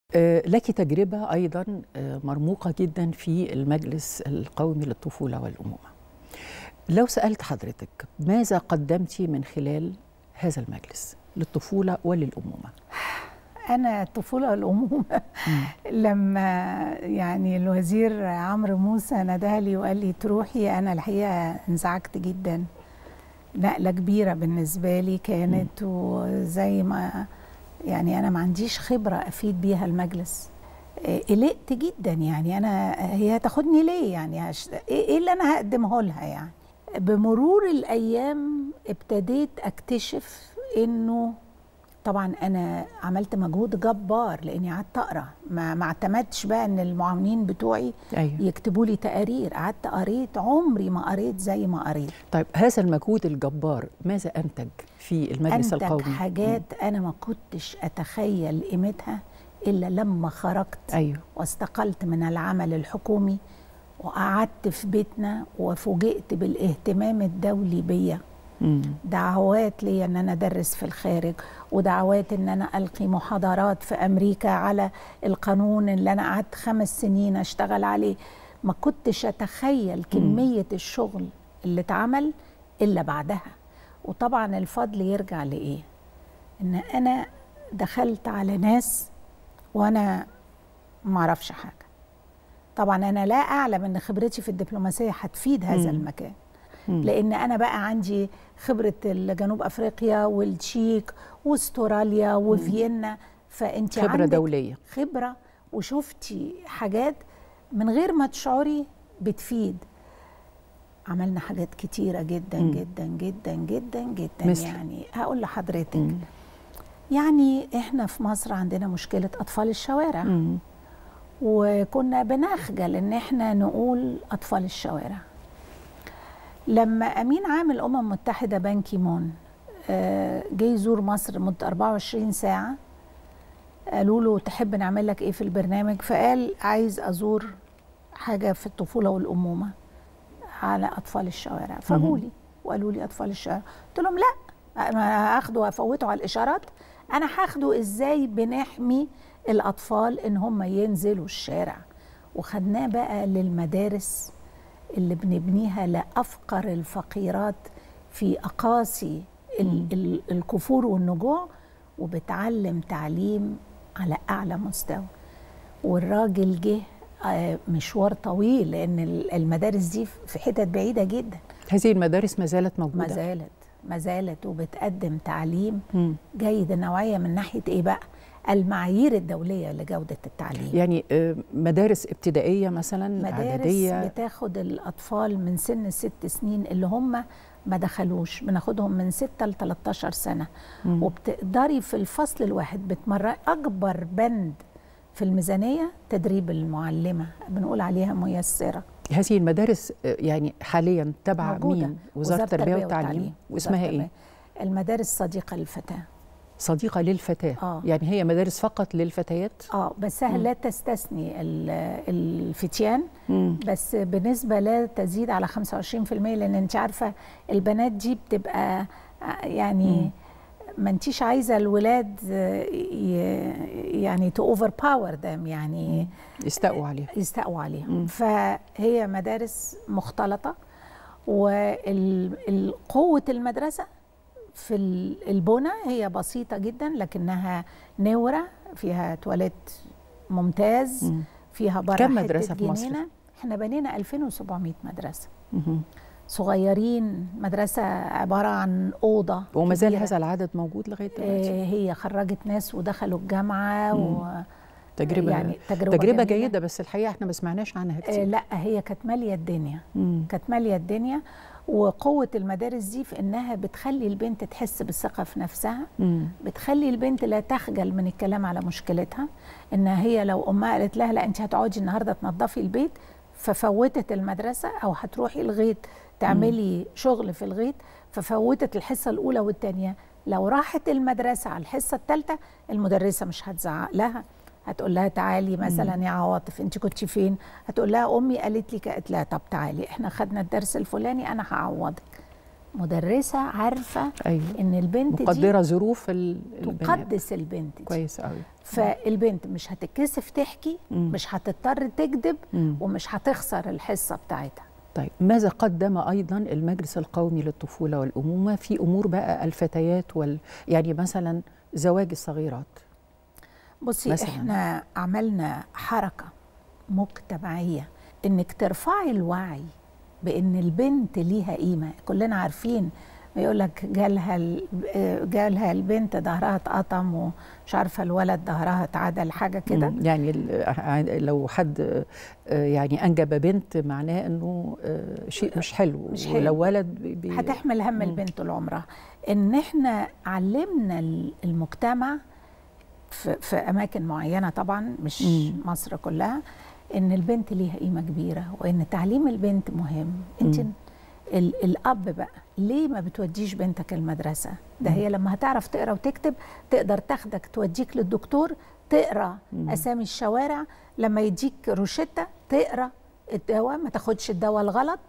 آه، لك تجربة أيضا آه، مرموقة جدا في المجلس القومي للطفولة والأمومة لو سألت حضرتك ماذا قدمتي من خلال هذا المجلس للطفولة وللأمومة انا الطفوله والامومه لما يعني الوزير عمرو موسى ندهلي وقال لي تروحي انا الحقيقه انزعجت جدا نقله كبيره بالنسبه لي كانت وزي ما يعني انا ما عنديش خبره افيد بيها المجلس إيه، قلقت جدا يعني انا هي هتاخدني ليه يعني هش... ايه إيه اللي انا هقدمه لها يعني بمرور الايام ابتديت اكتشف انه طبعا انا عملت مجهود جبار لاني قعدت اقرا ما ما اعتمدتش بقى ان المعاونين بتوعي أيوة. يكتبوا لي تقارير قعدت قريت عمري ما قريت زي ما قريت طيب هذا المجهود الجبار ماذا أنتج في المجلس انتج القومي حاجات انا ما كنتش اتخيل قيمتها الا لما خرجت أيوه واستقلت من العمل الحكومي وقعدت في بيتنا وفوجئت بالاهتمام الدولي بيا مم. دعوات لي ان انا ادرس في الخارج ودعوات ان انا القي محاضرات في امريكا على القانون اللي انا قعدت خمس سنين اشتغل عليه ما كنتش اتخيل كميه الشغل اللي اتعمل الا بعدها وطبعا الفضل يرجع لايه ان انا دخلت على ناس وانا ما اعرفش حاجه طبعا انا لا اعلم ان خبرتي في الدبلوماسيه هتفيد هذا مم. المكان مم. لان انا بقى عندي خبره جنوب افريقيا والتشيك واستراليا وفيينا فانت خبرة عندك دولية خبره وشفتي حاجات من غير ما تشعري بتفيد عملنا حاجات كتيرة جدا مم. جدا جدا جدا جدا مثل؟ يعني هقول لحضرتك مم. يعني احنا في مصر عندنا مشكلة أطفال الشوارع مم. وكنا بنخجل ان احنا نقول اطفال الشوارع لما امين عام الامم المتحده بان كيمون آه، جه يزور مصر مده 24 ساعه قالوا له تحب نعمل لك ايه في البرنامج فقال عايز ازور حاجه في الطفوله والامومه على اطفال الشوارع فجولي وقالوا لي اطفال الشوارع قلت لهم لا ما هاخده وافوته على الاشارات انا هاخده ازاي بنحمي الاطفال ان هم ينزلوا الشارع وخدناه بقى للمدارس اللي بنبنيها لافقر الفقيرات في اقاصي ال- ال- الكفور والنجوع وبتعلم تعليم على اعلى مستوى والراجل جه آه، مشوار طويل لان ال- المدارس دي في حتت بعيده جدا هذه المدارس ما زالت موجودة ما زالت ما زالت وبتقدم تعليم مم. جيد النوعيه من ناحيه ايه بقى المعايير الدوليه لجوده التعليم يعني آه، مدارس ابتدائية مثلا مدارس إعدادية بتاخد الاطفال من سن الست سنين اللي هم ما دخلوش بناخدهم من 6 ل 13 سنه مم. وبتقدري في الفصل الواحد بتمرن اكبر بند في الميزانيه تدريب المعلمه بنقول عليها ميسره هذه المدارس آه، يعني حاليا تبع موجودة. مين وزارة التربية والتعليم واسمها وزارة ايه التربية. المدارس صديقه للفتاه صديقة للفتاة آه. يعني هي مدارس فقط للفتيات اه بس هي لا تستثني ال- الفتيان مم. بس بنسبة لا تزيد على 25% لأن أنت عارفة البنات دي بتبقى آه، يعني ما انتيش عايزة الولاد آه، ي- يعني تو اوفر باور دام يعني يستقوا عليها يستقوا عليها مم. فهي مدارس مختلطة وقوة المدرسة في ال- البنى هي بسيطة جدا لكنها نورة فيها تواليت ممتاز مم. فيها بره كم حتة مدرسة في مصر؟ جنينة. احنا بنينا 2700 مدرسة مهم. صغيرين مدرسة عبارة عن أوضة وما زال كبيرة. هذا العدد موجود لغاية دلوقتي آه، هي خرجت ناس ودخلوا الجامعة و تجربة يعني تجربة, تجربة جميلة. جيدة بس الحقيقة احنا ما سمعناش عنها آه، كتير لا هي كانت مالية الدنيا مم. كانت مالية الدنيا وقوة المدارس دي في إنها بتخلي البنت تحس بالثقة في نفسها مم. بتخلي البنت لا تخجل من الكلام على مشكلتها ان هي لو امها قالت لها لا انت هتقعدي النهارده تنظفي البيت ففوتت المدرسه او هتروحي الغيط تعملي شغل في الغيط ففوتت الحصه الاولى والثانيه لو راحت المدرسه على الحصه الثالثه المدرسه مش هتزعق لها هتقول لها تعالي مثلا يا عواطف انت كنت فين هتقول لها امي قالت لي قالت لها طب تعالي احنا خدنا الدرس الفلاني انا هعوضك مدرسه عارفه ايوه ان البنت دي مقدره ظروف ال- البنات تقدس البنت دي كويس قوي فالبنت مش هتتكسف تحكي مم. مش هتضطر تكذب مم. ومش هتخسر الحصه بتاعتها طيب ماذا قدم ايضا المجلس القومي للطفوله والامومه في امور بقى الفتيات وال يعني مثلا زواج الصغيرات بصي مثلاً. احنا عملنا حركه مجتمعيه انك ترفعي الوعي بان البنت ليها قيمه كلنا عارفين يقول لك جالها ال- آه، جالها البنت ظهرها اتقطم ومش عارفه الولد ظهرها اتعدل حاجه كده مم. يعني ال- ع- لو حد آه، يعني انجب بنت معناه انه آه، شيء مش حلو مش حلو. ولو ولد بي- بي- هتحمل هم مم. البنت طول عمرها ان احنا علمنا ال- المجتمع في, في اماكن معينه طبعا مش مم. مصر كلها ان البنت ليها قيمه كبيره وان تعليم البنت مهم انت مم. ال- الاب بقى ليه ما بتوديش بنتك المدرسه ده مم. هي لما هتعرف تقرا وتكتب تقدر تاخدك توديك للدكتور تقرا مم. اسامي الشوارع لما يديك روشته تقرا الدواء ما تاخدش الدواء الغلط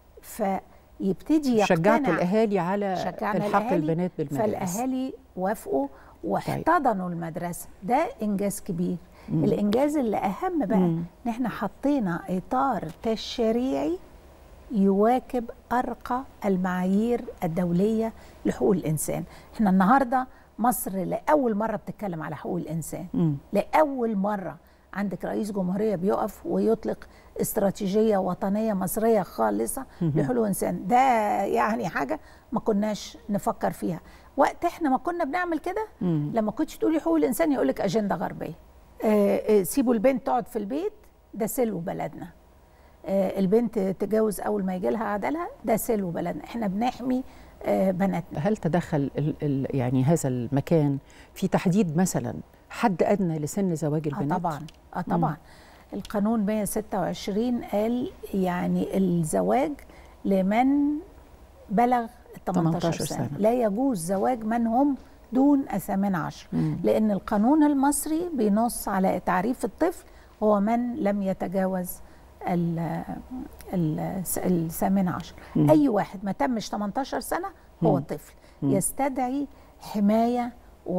فيبتدي شجعتوا يقتنع الاهالي على شجعنا الحق الأهالي، البنات بالمدارس فالاهالي وافقوا واحتضنوا المدرسه ده انجاز كبير مم. الانجاز اللي اهم بقى مم. ان احنا حطينا اطار تشريعي يواكب ارقى المعايير الدوليه لحقوق الانسان احنا النهارده مصر لاول مره بتتكلم على حقوق الانسان مم. لاول مره عندك رئيس جمهوريه بيقف ويطلق استراتيجيه وطنيه مصريه خالصه لحقوق الانسان ده يعني حاجه ما كناش نفكر فيها وقت احنا ما كنا بنعمل كده مم. لما كنتش تقولي حقوق الانسان يقول لك اجنده غربيه آه، آه، سيبوا البنت تقعد في البيت ده سلو بلدنا آه، البنت تتجوز اول ما يجي لها عدلها ده سلو بلدنا احنا بنحمي آه، بناتنا هل تدخل ال ال يعني هذا المكان في تحديد مثلا حد ادنى لسن زواج اه البنات طبعا اه طبعا القانون 126 قال يعني الزواج لمن بلغ ال 18 18 سنة. سنة. لا يجوز زواج من هم دون الثامن عشر مم. لأن القانون المصري بينص على تعريف الطفل هو من لم يتجاوز ال- ال- الثامن عشر مم. أي واحد ما تمش 18 سنة هو مم. طفل مم. يستدعي حماية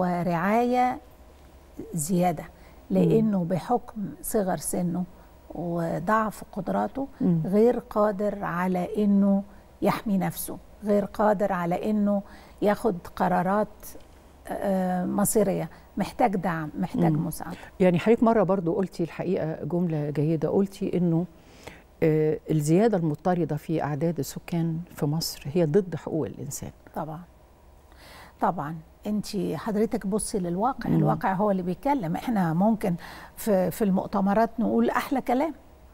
ورعاية زيادة لأنه بحكم صغر سنه وضعف قدراته مم. غير قادر على أنه يحمي نفسه غير قادر على أنه ياخد قرارات آه، مصيرية محتاج دعم محتاج مم. مساعدة يعني حضرتك مره برضو قلتي الحقيقه جمله جيده قلتي انه آه، الزياده المضطرده في اعداد السكان في مصر هي ضد حقوق الانسان طبعا طبعا انت حضرتك بصي للواقع مم. الواقع هو اللي بيتكلم احنا ممكن في في المؤتمرات نقول احلى كلام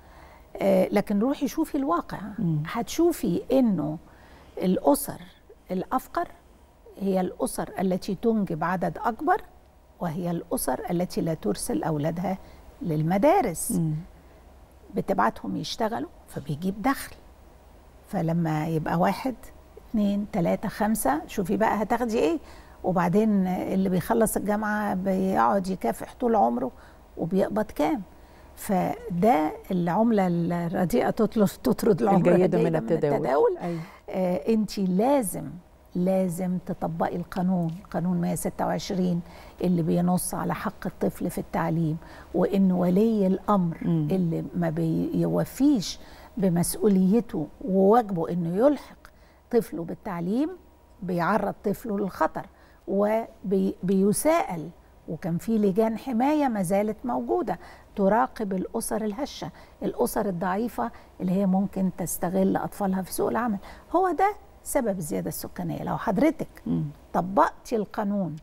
آه، لكن روحي شوفي الواقع مم. هتشوفي انه الاسر الافقر هي الاسر التي تنجب عدد اكبر وهي الاسر التي لا ترسل اولادها للمدارس مم. بتبعتهم يشتغلوا فبيجيب دخل فلما يبقى واحد اتنين تلاتة خمسة شوفي بقى هتاخدي ايه وبعدين اللي بيخلص الجامعة بيقعد يكافح طول عمره وبيقبض كام فده العملة الرديئة تطلب تطرد العملة الجيده من الجيدة التداول أيوة. آه انت لازم لازم تطبقي القانون قانون 126 اللي بينص على حق الطفل في التعليم وان ولي الامر مم. اللي ما بيوفيش بمسؤوليته وواجبه انه يلحق طفله بالتعليم بيعرض طفله للخطر وبيساءل وكان في لجان حمايه ما زالت موجوده تراقب الاسر الهشه الاسر الضعيفه اللي هي ممكن تستغل اطفالها في سوق العمل هو ده سبب الزياده السكانيه لو حضرتك مم. طبقتي القانون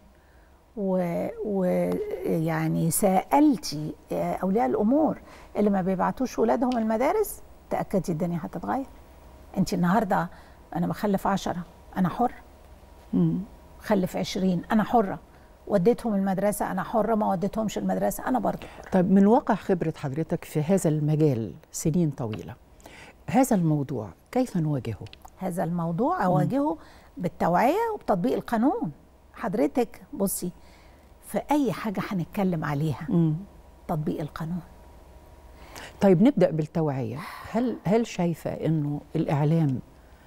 ويعني سالتي آه، اولياء الامور اللي ما بيبعتوش ولادهم المدارس تاكدي الدنيا هتتغير انت النهارده انا بخلف عشرة انا حر مم. خلف عشرين انا حره وديتهم المدرسه انا حره ما وديتهمش المدرسه انا برضو حره طيب من واقع خبرة حضرتك في هذا المجال سنين طويلة هذا الموضوع كيف نواجهه؟ هذا الموضوع اواجهه بالتوعيه وبتطبيق القانون حضرتك بصي في اي حاجه هنتكلم عليها مم. تطبيق القانون طيب نبدأ بالتوعية هل هل شايفة أنه الإعلام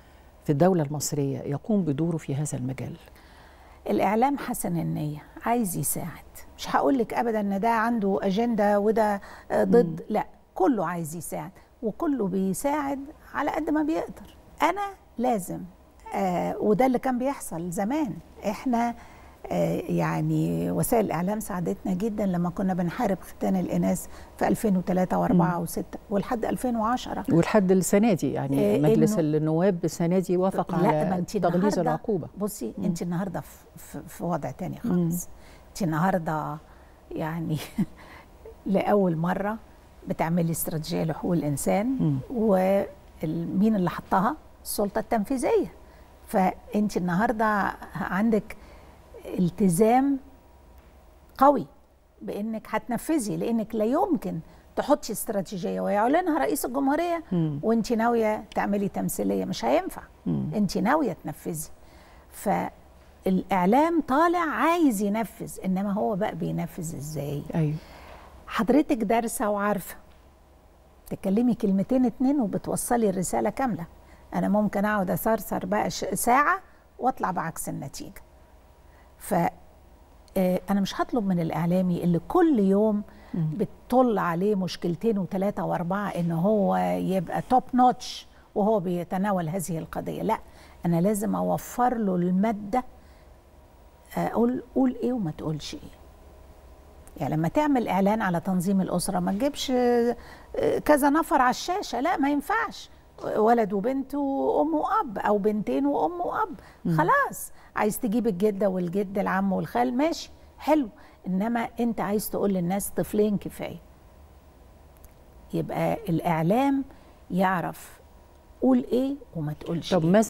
في الدولة المصرية يقوم بدوره في هذا المجال الاعلام حسن النيه عايز يساعد مش هقول لك ابدا ان ده عنده اجنده وده آه، ضد لا كله عايز يساعد وكله بيساعد على قد ما بيقدر انا لازم آه وده اللي كان بيحصل زمان احنا آه يعني وسائل الاعلام ساعدتنا جدا لما كنا بنحارب ختان الاناث في 2003 و4 و6 ولحد 2010 ولحد السنة دي يعني آه، مجلس إنه- النواب السنة دي وافق لا ما على انت تغليظ النهارده العقوبة بصي مم. انت النهارده في, في, في وضع تاني خالص انت النهارده يعني لاول مره بتعملي استراتيجيه لحقوق الانسان مم. ومين اللي حطها السلطه التنفيذيه فانت النهارده عندك التزام قوي بانك هتنفذي لانك لا يمكن تحطي استراتيجيه ويعلنها رئيس الجمهوريه مم. وانت ناويه تعملي تمثيليه مش هينفع مم. انت ناويه تنفذي فالاعلام طالع عايز ينفذ انما هو بقى بينفذ ازاي أيوه حضرتك دارسه وعارفه تكلمي كلمتين اتنين وبتوصلي الرساله كامله انا ممكن اقعد اثرثر بقى ش- ساعه واطلع بعكس النتيجه ف آه، انا مش هطلب من الاعلامي اللي كل يوم مم. بتطل عليه مشكلتين وثلاثه واربعه ان هو يبقى توب نوتش وهو بيتناول هذه القضيه لا انا لازم اوفر له الماده اقول قول ايه وما تقولش ايه يعني لما تعمل اعلان على تنظيم الاسره ما تجيبش آه، آه، كذا نفر على الشاشه لا ما ينفعش ولد وبنت وام واب او بنتين وام واب خلاص عايز تجيب الجده والجد العم والخال ماشي حلو انما انت عايز تقول للناس طفلين كفايه يبقى الاعلام يعرف قول ايه وما تقولش طب إيه. ماذا